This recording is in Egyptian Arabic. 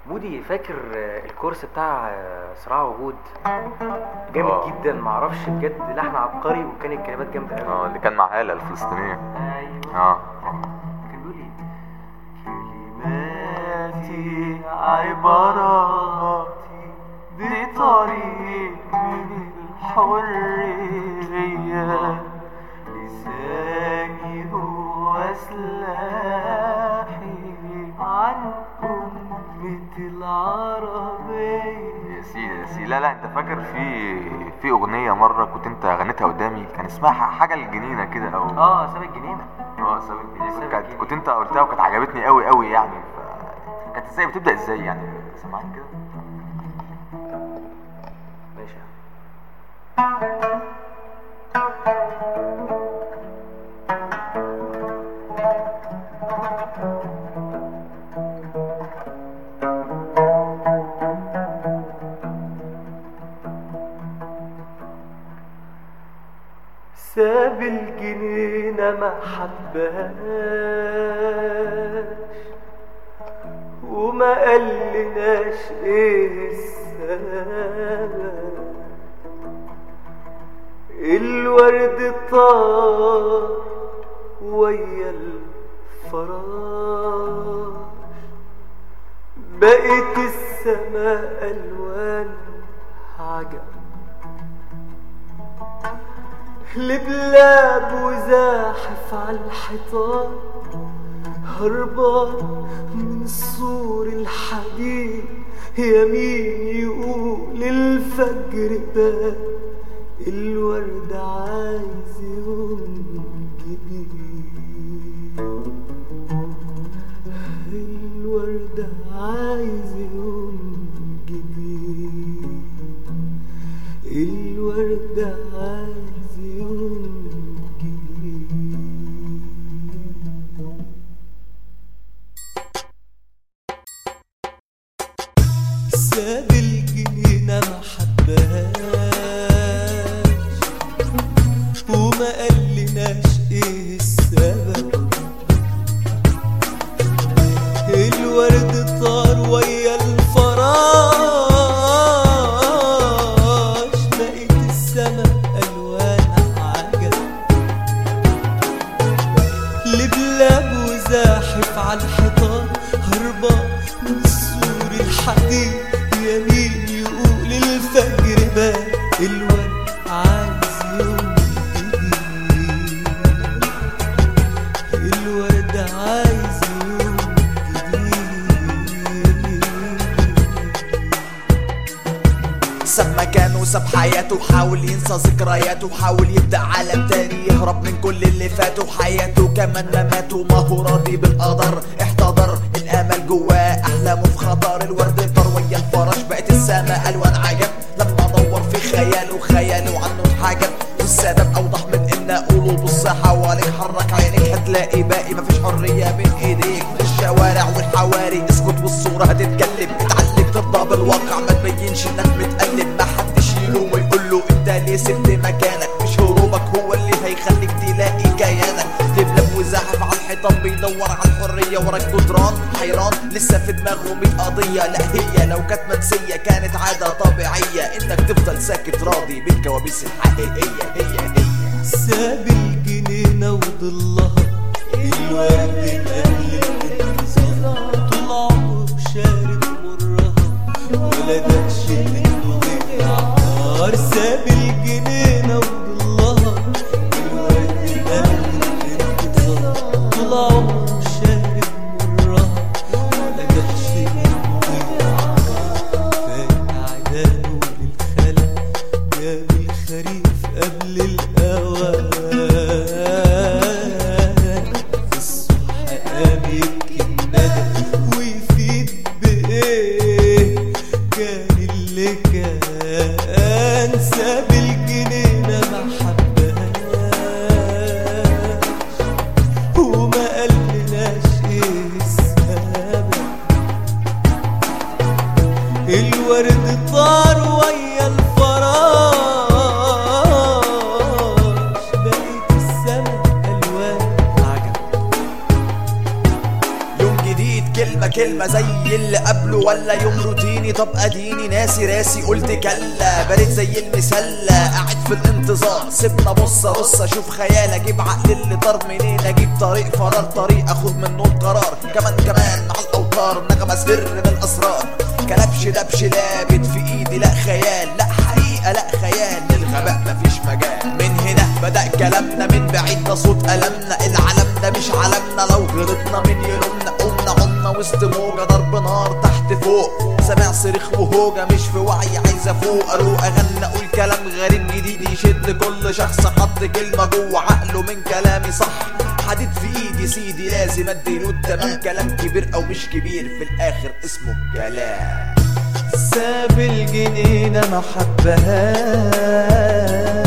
مودي فاكر آه، الكورس بتاع آه، صراع وجود جامد آه. جدا معرفش بجد لحن عبقري وكان الكلمات جامده قوي اه اللي كان مع هالة الفلسطينية ايوه اه كان بيقول ايه كلماتي عباراتي دي طريق من الحرية لساني هو سلاحي عن أمة العربية يا سيدي يا سيدي لا لا انت فاكر في في اغنية مرة كنت انت غنيتها قدامي كان اسمها ح- حاجة الجنينة كده او اه ساب الجنينه اه ساب الجنينة ساب كنت, كانت- الجنينة. كنت انت قلتها وكانت عجبتني قوي قوي يعني ف... كانت ازاي بتبدأ ازاي يعني سامعين كده ماشي ساب الجنينة ما حبهاش وما قالناش ايه السبب الورد طار ويا الفراش بقت السماء الوان عجب لبلاب وزاحف على الحيطان هربان من سور الحديد يمين يقول الفجر باب الورد عايز يوم جديد الورد عايز يوم جديد الورد عايز يوم جديد ساب الجنينة ما حبهاش وما قالناش ايه السبب الورد طار ويا الفراش بقيت السما الوان عجب لبلاب وزاحف على الحيطان هربان من سور الحديد يمين يقول الفجر بان الورد عايز يوم جديد الورد عايز يوم جديد ساب مكانه وساب حياته وحاول ينسى ذكرياته وحاول يبدأ عالم تاني يهرب من كل اللي فاته حياته كمان مماته ما هو راضي بالقدر احتضر الامل جواه احلامه في خطر الورد طار ويا الفرش بقت السماء الوان عجب لما دور في خياله خياله عنه اتحجب والسبب اوضح من ان اقوله بص حواليك حرك عينيك هتلاقي باقي مفيش حريه بين ايديك في الشوارع والحواري اسكت والصوره هتتكلم اتعلم ترضى بالواقع ما تبينش انك متقلب ما حدش يلوم ويقول له انت ليه سبت مكانك مش هروبك هو اللي هيخليك تلاقي كيانك دبلب وزاحف على الحيطان بيدور على الحريه ورا الجدران حيران لسه في دماغه 100 قضيه لا هي لو كانت منسيه كانت عاده طبيعيه انك تفضل ساكت راضي بالكوابيس الحقيقيه هي هي ساب الجنينة وضلها الورد مقلب انتظار طول عمره شارب مرها ولا دقش منه غير عطار ساب الجنينة وضلها الورد مقلب انتظار طول عمره شارب مرها ولا دقش منه غير عطار فات عدانه للخلا جاب الخريف قبل الأوان في الصبح قام يبكي الندى ويفيد بإيه كان اللي كان ساب الجنينة ما حبهاش وما قالناش ايه السبب الورد طار ويا الفراش بقيت السما الوان عجب يوم جديد كلمة كلمة زي اللي قبله ولا يوم روتيني طب اديني ناسي راسي قلت كلا بقيت زي المسلة قاعد في الانتظار سيبنا بص بص اشوف خيال اجيب عقل اللي طار منين اجيب طريق فرار طريق اخد منه القرار كمان كمان مع الاوتار نغمة سر من الاسرار كلبش دبش لابت في ايدي لا خيال لا حقيقة لا خيال للغباء مفيش مجال من هنا بدأ كلامنا من بعيد ده صوت ألمنا العالم ده مش عالمنا لو غلطنا من يلومنا قمنا عمنا وسط موجة ضرب نار تحت فوق سامع صريخ وهوجة مش في وعي عايز افوق اروق اغنى اقول كلام غريب جديد يشد كل شخص حط كلمة جوه عقله من كلامي صح حديد في ايدي سيدي لازم اديله التمام كلام كبير او مش كبير في الاخر اسمه كلام ساب الجنينة ما حبهاش